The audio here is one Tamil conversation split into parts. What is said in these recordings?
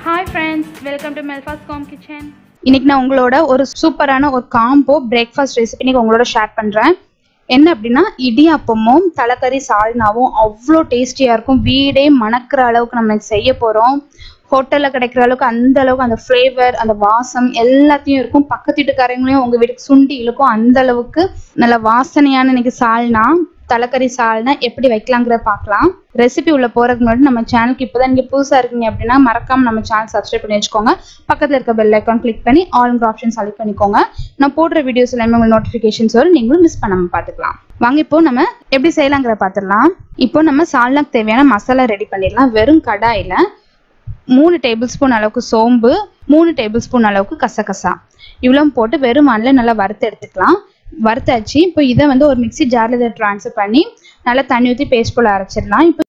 hi friends welcome to Melfas com kitchen இன்னைக்கு நான் உங்களோட ஒரு சூப்பரான ஒரு காம்போ பிரேக்ஃபாஸ்ட் ரெசிபி இன்னைக்கு உங்களோட ஷேர் பண்றேன் என்ன அப்படின்னா இடியாப்பமும் தலைக்கறி சால்னாவும் அவ்வளோ டேஸ்டியா இருக்கும் வீடே மணக்கிற அளவுக்கு நம்ம இன்னைக்கு செய்ய போறோம் ஹோட்டல்ல கிடைக்கிற அளவுக்கு அந்த அளவுக்கு அந்த ஃப்ளேவர் அந்த வாசம் எல்லாத்தையும் இருக்கும் பக்கத்து வீட்டுக்காரங்களையும் உங்க வீட்டுக்கு சுண்டி இழுக்கும் அந்த அளவுக்கு நல்ல வாசனையான இன்னைக்கு சால்னா தலைக்கறி சால்னா எப்படி வைக்கலாங்கிறத பார்க்கலாம் ரெசிபி உள்ள போறதுக்கு முன்னாடி நம்ம சேனலுக்கு இப்போதான் நீங்க புதுசா இருக்கீங்க அப்படின்னா மறக்காம நம்ம சேனல் சப்ஸ்கிரைப் பண்ணி வச்சுக்கோங்க பக்கத்துல இருக்க பெல் ஐக்கான் கிளிக் பண்ணி ஆல்ங்கிற ஆப்ஷன் செலக்ட் பண்ணிக்கோங்க நான் போடுற வீடியோஸ் எல்லாமே உங்களுக்கு நோட்டிஃபிகேஷன்ஸ் வரும் நீங்களும் மிஸ் பண்ணாம பார்த்துக்கலாம் வாங்க இப்போ நம்ம எப்படி செய்யலாங்கிற பார்த்துடலாம் இப்போ நம்ம சால்னாக்கு தேவையான மசாலா ரெடி பண்ணிடலாம் வெறும் கடாயில மூணு டேபிள் ஸ்பூன் அளவுக்கு சோம்பு மூணு டேபிள் ஸ்பூன் அளவுக்கு கசகசா இவ்வளோ போட்டு வெறும் மண்ணில் நல்லா வறுத்து எடுத்துக்கலாம் வறுத்தாச்சு இப்போ இதை வந்து ஒரு மிக்ஸி ஜாரில் இதை ட்ரான்ஸ்ஃபர் பண்ணி நல்லா தண்ணி ஊற்றி பேஸ்ட் போல் அரைச்சிடலாம் இப்போ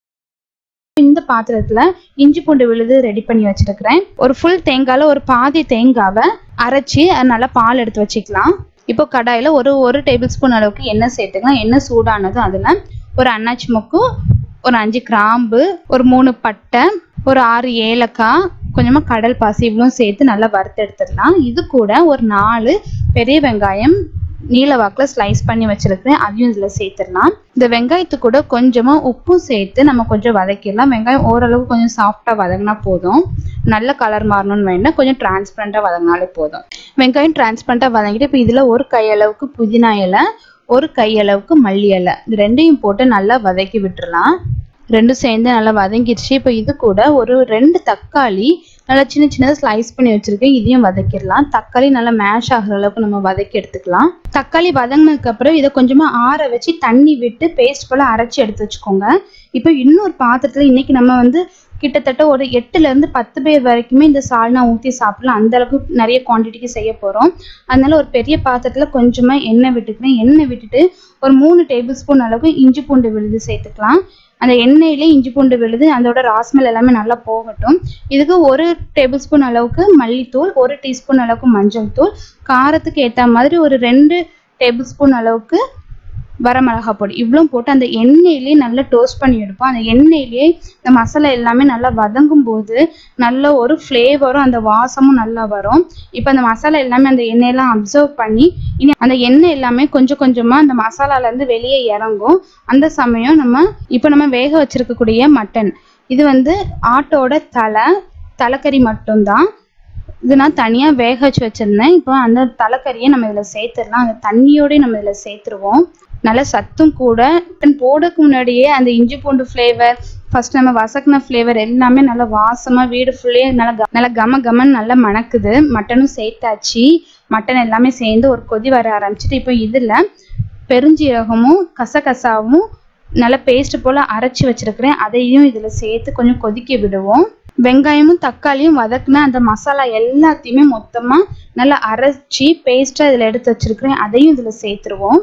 இந்த பாத்திரத்துல இஞ்சி பூண்டு விழுது ரெடி பண்ணி வச்சிருக்கிறேன் ஒரு ஃபுல் தேங்காயில் ஒரு பாதி தேங்காவை அரைச்சி அது நல்லா பால் எடுத்து வச்சுக்கலாம் இப்போ கடாயில் ஒரு ஒரு டேபிள் ஸ்பூன் அளவுக்கு எண்ணெய் சேர்த்துக்கலாம் எண்ணெய் சூடானதும் அதில் ஒரு அன்னாச்சி மொக்கு ஒரு அஞ்சு கிராம்பு ஒரு மூணு பட்டை ஒரு ஆறு ஏலக்காய் கொஞ்சமாக கடல் பாசி இவ்வளோ சேர்த்து நல்லா வறுத்து எடுத்துடலாம் இது கூட ஒரு நாலு பெரிய வெங்காயம் நீல வாக்கில் ஸ்லைஸ் பண்ணி வச்சிருக்கிறேன் அதையும் இதில் சேர்த்துடலாம் இந்த வெங்காயத்து கூட கொஞ்சமாக உப்பும் சேர்த்து நம்ம கொஞ்சம் வதக்கிடலாம் வெங்காயம் ஓரளவுக்கு கொஞ்சம் சாஃப்டாக வதங்கினா போதும் நல்ல கலர் மாறணும்னு வேண்டாம் கொஞ்சம் டிரான்ஸ்பரண்ட்டாக வதங்கினாலே போதும் வெங்காயம் டிரான்ஸ்பரண்ட்டாக வதங்கிட்டு இப்போ இதில் ஒரு கையளவுக்கு புதினா இலை ஒரு கையளவுக்கு மல்லி இலை இது ரெண்டையும் போட்டு நல்லா வதக்கி விட்டுறலாம் ரெண்டும் சேர்ந்து நல்லா வதங்கிடுச்சு இப்போ இது கூட ஒரு ரெண்டு தக்காளி நல்லா சின்ன சின்னதாக ஸ்லைஸ் பண்ணி வச்சிருக்கேன் இதையும் வதக்கிடலாம் தக்காளி நல்லா மேஷ் ஆகிற அளவுக்கு நம்ம வதக்கி எடுத்துக்கலாம் தக்காளி வதங்கினதுக்கு அப்புறம் இதை கொஞ்சமா ஆற வச்சு தண்ணி விட்டு பேஸ்ட் போல அரைச்சி எடுத்து வச்சுக்கோங்க இப்போ இன்னொரு பாத்திரத்துல இன்னைக்கு நம்ம வந்து கிட்டத்தட்ட ஒரு எட்டுல இருந்து பத்து பேர் வரைக்குமே இந்த சால்னா ஊற்றி சாப்பிடலாம் அந்த அளவுக்கு நிறைய குவான்டிட்டிக்கு செய்ய போறோம் அதனால ஒரு பெரிய பாத்திரத்துல கொஞ்சமா எண்ணெய் விட்டுக்கிறேன் எண்ணெய் விட்டுட்டு ஒரு மூணு டேபிள் ஸ்பூன் அளவுக்கு இஞ்சி பூண்டு விழுது சேர்த்துக்கலாம் அந்த எண்ணெயிலே இஞ்சி பூண்டு விழுது அதோட ராஸ்மெல் எல்லாமே நல்லா போகட்டும் இதுக்கு ஒரு டேபிள் ஸ்பூன் அளவுக்கு மல்லித்தூள் ஒரு டீஸ்பூன் அளவுக்கு மஞ்சள் தூள் காரத்துக்கு ஏற்ற மாதிரி ஒரு ரெண்டு டேபிள் ஸ்பூன் அளவுக்கு வரமிளகாய் பொடி இவ்வளோ போட்டு அந்த எண்ணெயிலேயே நல்லா டோஸ்ட் பண்ணி எடுப்போம் அந்த எண்ணெயிலேயே இந்த மசாலா எல்லாமே நல்லா வதங்கும் போது நல்ல ஒரு ஃப்ளேவரும் அந்த வாசமும் நல்லா வரும் இப்போ அந்த மசாலா எல்லாமே அந்த எண்ணெயெல்லாம் அப்சர்வ் பண்ணி இனி அந்த எண்ணெய் எல்லாமே கொஞ்சம் கொஞ்சமாக அந்த மசாலாலேருந்து வெளியே இறங்கும் அந்த சமயம் நம்ம இப்போ நம்ம வேக வச்சிருக்கக்கூடிய மட்டன் இது வந்து ஆட்டோட தலை தலைக்கறி மட்டும்தான் இது நான் தனியாக வேக வச்சு வச்சுருந்தேன் இப்போ அந்த தலைக்கறியை நம்ம இதில் சேர்த்துடலாம் அந்த தண்ணியோடய நம்ம இதில் சேர்த்துருவோம் நல்ல சத்தும் கூட போடக்கு முன்னாடியே அந்த இஞ்சி பூண்டு ஃப்ளேவர் ஃபர்ஸ்ட் நம்ம வசக்கின ஃப்ளேவர் எல்லாமே நல்லா வாசமாக வீடு ஃபுல்லே நல்லா க- நல்லா கம கமன்னு நல்லா மணக்குது மட்டனும் சேர்த்தாச்சு மட்டன் எல்லாமே சேர்ந்து ஒரு கொதி வர ஆரம்பிச்சிட்டு இப்போ இதில் பெருஞ்சீரகமும் கசகசாவும் நல்லா பேஸ்ட் போல் அரைச்சி வச்சிருக்கிறேன் அதையும் இதில் சேர்த்து கொஞ்சம் கொதிக்க விடுவோம் வெங்காயமும் தக்காளியும் வதக்குன அந்த மசாலா எல்லாத்தையுமே மொத்தமாக நல்லா அரைச்சி பேஸ்ட்டாக இதில் எடுத்து வச்சிருக்கிறேன் அதையும் இதில் சேர்த்துருவோம்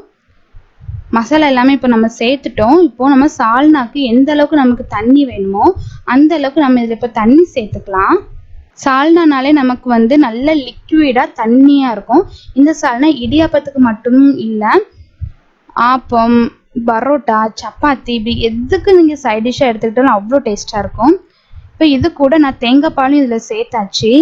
மசாலா எல்லாமே இப்போ நம்ம சேர்த்துட்டோம் இப்போ நம்ம சால்னாக்கு எந்த அளவுக்கு நமக்கு தண்ணி வேணுமோ அந்த அளவுக்கு நம்ம இதில் இப்போ தண்ணி சேர்த்துக்கலாம் சால்னானாலே நமக்கு வந்து நல்ல லிக்விடாக தண்ணியாக இருக்கும் இந்த சால்னா இடியாப்பத்துக்கு மட்டும் இல்லை ஆப்பம் பரோட்டா சப்பாத்தி இப்படி எதுக்கு நீங்கள் சைட் டிஷ்ஷாக எடுத்துக்கிட்டாலும் அவ்வளோ டேஸ்ட்டாக இருக்கும் இப்போ இது கூட நான் தேங்காய் பாலும் இதில் சேர்த்தாச்சு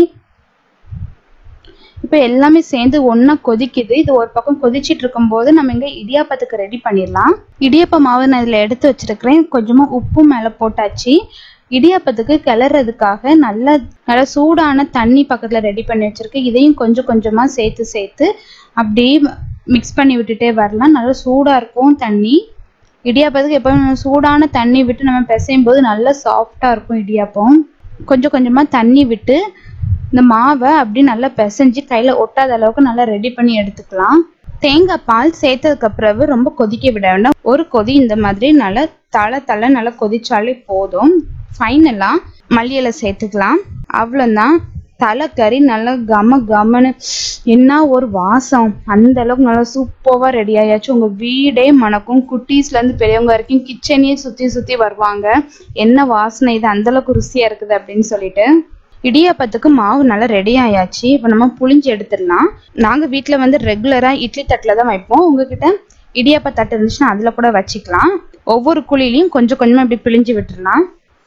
இப்போ எல்லாமே சேர்ந்து ஒன்றா கொதிக்குது இது ஒரு பக்கம் கொதிச்சிட்டு இருக்கும்போது நம்ம இங்கே இடியாப்பத்துக்கு ரெடி பண்ணிடலாம் இடியாப்ப மாவு நான் இதில் எடுத்து வச்சிருக்கிறேன் கொஞ்சமாக உப்பு மேலே போட்டாச்சு இடியாப்பத்துக்கு கிளறதுக்காக நல்ல நல்ல சூடான தண்ணி பக்கத்தில் ரெடி பண்ணி வச்சிருக்கேன் இதையும் கொஞ்சம் கொஞ்சமாக சேர்த்து சேர்த்து அப்படியே மிக்ஸ் பண்ணி விட்டுட்டே வரலாம் நல்லா சூடாக இருக்கும் தண்ணி இடியாப்பத்துக்கு எப்பவுமே நம்ம சூடான தண்ணி விட்டு நம்ம பிசையும் போது நல்லா சாஃப்டாக இருக்கும் இடியாப்பம் கொஞ்சம் கொஞ்சமாக தண்ணி விட்டு இந்த மாவை அப்படி நல்லா பிசைஞ்சு கையில் ஒட்டாத அளவுக்கு நல்லா ரெடி பண்ணி எடுத்துக்கலாம் தேங்காய் பால் சேர்த்ததுக்கு பிறகு ரொம்ப கொதிக்க விட வேண்டாம் ஒரு கொதி இந்த மாதிரி நல்லா தலை தலை நல்லா கொதிச்சாலே போதும் ஃபைனலாக மல்லியில சேர்த்துக்கலாம் அவ்வளோதான் தலைக்கறி நல்லா கம கமன்னு என்ன ஒரு வாசம் அந்த அளவுக்கு நல்லா சூப்பராக ரெடி ஆயாச்சு உங்கள் வீடே மணக்கும் குட்டீஸ்லேருந்து பெரியவங்க வரைக்கும் கிச்சனையே சுற்றி சுற்றி வருவாங்க என்ன வாசனை இது அந்த அளவுக்கு ருசியாக இருக்குது அப்படின்னு சொல்லிட்டு இடியாப்பத்துக்கு மாவு நல்லா ரெடி ஆயாச்சு இப்போ நம்ம புளிஞ்சு எடுத்துடலாம் நாங்கள் வீட்டில் வந்து ரெகுலராக இட்லி தட்டில் தான் வைப்போம் உங்ககிட்ட இடியாப்ப தட்டு இருந்துச்சுன்னா அதில் கூட வச்சுக்கலாம் ஒவ்வொரு குழிலையும் கொஞ்சம் கொஞ்சமாக இப்படி பிழிஞ்சு விட்டுறலாம்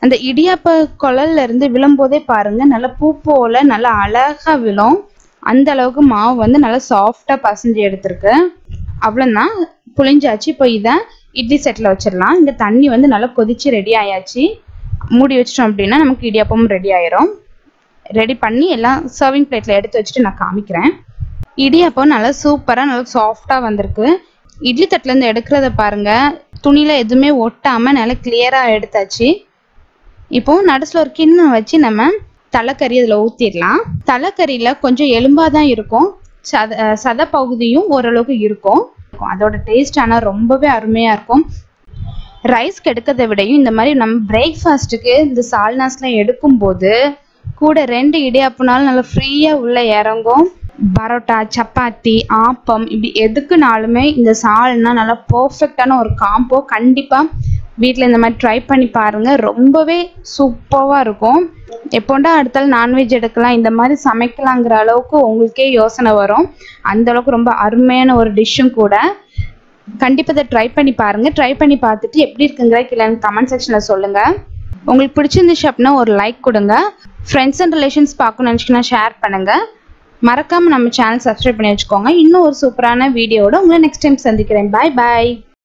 அந்த இடியாப்ப குழல்ல இருந்து விழும்போதே பாருங்க நல்லா பூ போல நல்லா அழகா விழும் அந்த அளவுக்கு மாவு வந்து நல்லா சாஃப்டா பசஞ்சு எடுத்திருக்கு அவ்வளோதான் புளிஞ்சாச்சு இப்போ இதை இட்லி செட்டில் வச்சிடலாம் இந்த தண்ணி வந்து நல்லா கொதிச்சு ரெடி ஆயாச்சு மூடி வச்சிட்டோம் அப்படின்னா நமக்கு இடியாப்பமும் ரெடி ஆயிரும் ரெடி பண்ணி எல்லாம் சர்விங் பிளேட்ல எடுத்து வச்சுட்டு நான் காமிக்கிறேன் இடியாப்பம் நல்லா சூப்பராக நல்லா சாஃப்டாக வந்திருக்கு இட்லி தட்டுலேருந்து எடுக்கிறத பாருங்க துணியில் எதுவுமே ஒட்டாமல் நல்லா கிளியராக எடுத்தாச்சு இப்போ நடுசில் ஒரு கிண்ணம் வச்சு நம்ம தலைக்கறி அதில் ஊற்றிடலாம் தலைக்கறியில் கொஞ்சம் எலும்பாக தான் இருக்கும் சத சத பகுதியும் ஓரளவுக்கு இருக்கும் அதோட டேஸ்ட் ஆனால் ரொம்பவே அருமையாக இருக்கும் ரைஸ்க்கு எடுக்கிறத விடையும் இந்த மாதிரி நம்ம பிரேக்ஃபாஸ்ட்டுக்கு இந்த சால்னாஸ்லாம் எடுக்கும்போது கூட ரெண்டு இடியாப்புனாலும் நல்லா ஃப்ரீயாக உள்ள இறங்கும் பரோட்டா சப்பாத்தி ஆப்பம் இப்படி எதுக்குனாலுமே இந்த சால்னா நல்லா பர்ஃபெக்டான ஒரு காம்போ கண்டிப்பாக வீட்டில் இந்த மாதிரி ட்ரை பண்ணி பாருங்கள் ரொம்பவே சூப்பராக இருக்கும் எப்போண்டா அடுத்தாலும் நான்வெஜ் எடுக்கலாம் இந்த மாதிரி சமைக்கலாங்கிற அளவுக்கு உங்களுக்கே யோசனை வரும் அந்த அளவுக்கு ரொம்ப அருமையான ஒரு டிஷ்ஷும் கூட கண்டிப்பாக இதை ட்ரை பண்ணி பாருங்கள் ட்ரை பண்ணி பார்த்துட்டு எப்படி இருக்குங்கிற கீழே கமெண்ட் செக்ஷனில் சொல்லுங்கள் உங்களுக்கு பிடிச்சிருந்துச்சு அப்படின்னா ஒரு லைக் கொடுங்க ஃப்ரெண்ட்ஸ் அண்ட் ரிலேஷன்ஸ் பார்க்கணும்னு நினச்சிங்கன்னா ஷேர் பண்ணுங்கள் மறக்காமல் நம்ம சேனல் சப்ஸ்கிரைப் பண்ணி வச்சுக்கோங்க இன்னும் ஒரு சூப்பரான வீடியோவோட உங்களை நெக்ஸ்ட் டைம் சந்திக்கிறேன் பாய் பாய்